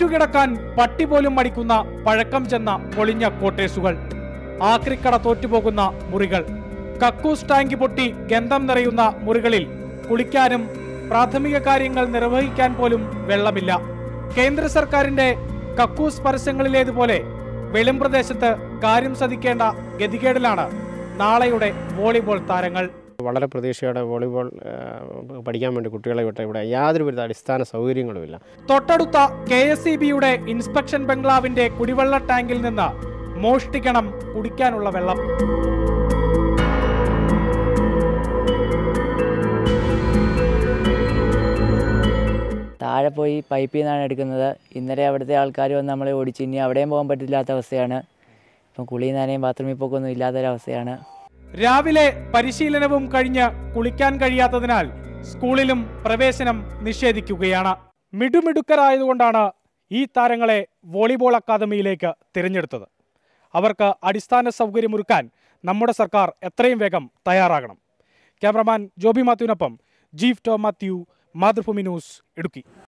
പെറ്റുകിടക്കാൻ പട്ടി പോലും മടിക്കുന്ന പഴക്കം ചെന്ന പൊളിഞ്ഞ കോട്ടേഴ്സുകൾ ആക്രിക്കട തോറ്റുപോകുന്ന മുറികൾ കക്കൂസ് ടാങ്കി പൊട്ടി ഗന്ധം നിറയുന്ന മുറികളിൽ കുളിക്കാനും പ്രാഥമിക കാര്യങ്ങൾ നിർവഹിക്കാൻ പോലും വെള്ളമില്ല കേന്ദ്ര സർക്കാരിന്റെ കക്കൂസ് പരസ്യങ്ങളിലേതുപോലെ വെളിം പ്രദേശത്ത് കാര്യം സധിക്കേണ്ട ഗതികേടിലാണ് നാളെയുടെ വോളിബോൾ താരങ്ങൾ വളരെ പ്രതീക്ഷയോടെ വോളിബോൾ ആ, പഠിക്കാൻ വേണ്ടി കുട്ടികളെ വിട്ട ഇവിടെ യാതൊരുവിധ അടിസ്ഥാന സൗകര്യങ്ങളുമില്ല തൊട്ടടുത്ത കെ എസ് ഇ ബിയുടെ ഇൻസ്പെക്ഷൻ ബംഗ്ലാവിന്റെ കുടിവെള്ള ടാങ്കിൽ നിന്ന് മോഷ്ടിക്കണം കുടിക്കാനുള്ള വെള്ളം താഴെ പോയി പൈപ്പിൽ നിന്നാണ് എടുക്കുന്നത് ഇന്നലെ അവിടുത്തെ ആൾക്കാർ വന്ന് നമ്മളെ ഓടിച്ച് ഇനി അവിടെയും പോകാൻ പറ്റില്ലാത്ത അവസ്ഥയാണ് ഇപ്പം കുളി നനയും ബാത്റൂമിൽ പോക്കൊന്നും ഇല്ലാത്തൊരവസ്ഥയാണ് രാവിലെ പരിശീലനവും കഴിഞ്ഞ് കുളിക്കാൻ കഴിയാത്തതിനാൽ സ്കൂളിലും പ്രവേശനം നിഷേധിക്കുകയാണ് മിടുമിടുക്കരായതുകൊണ്ടാണ് ഈ താരങ്ങളെ വോളിബോൾ അക്കാദമിയിലേക്ക് തിരഞ്ഞെടുത്തത് അവർക്ക് അടിസ്ഥാന സൗകര്യമൊരുക്കാൻ നമ്മുടെ സർക്കാർ എത്രയും വേഗം തയ്യാറാകണം ക്യാമറമാൻ ജോബി മാത്യുവിനൊപ്പം ജീഫ് ടോ മാത്യു മാതൃഭൂമി ന്യൂസ് ഇടുക്കി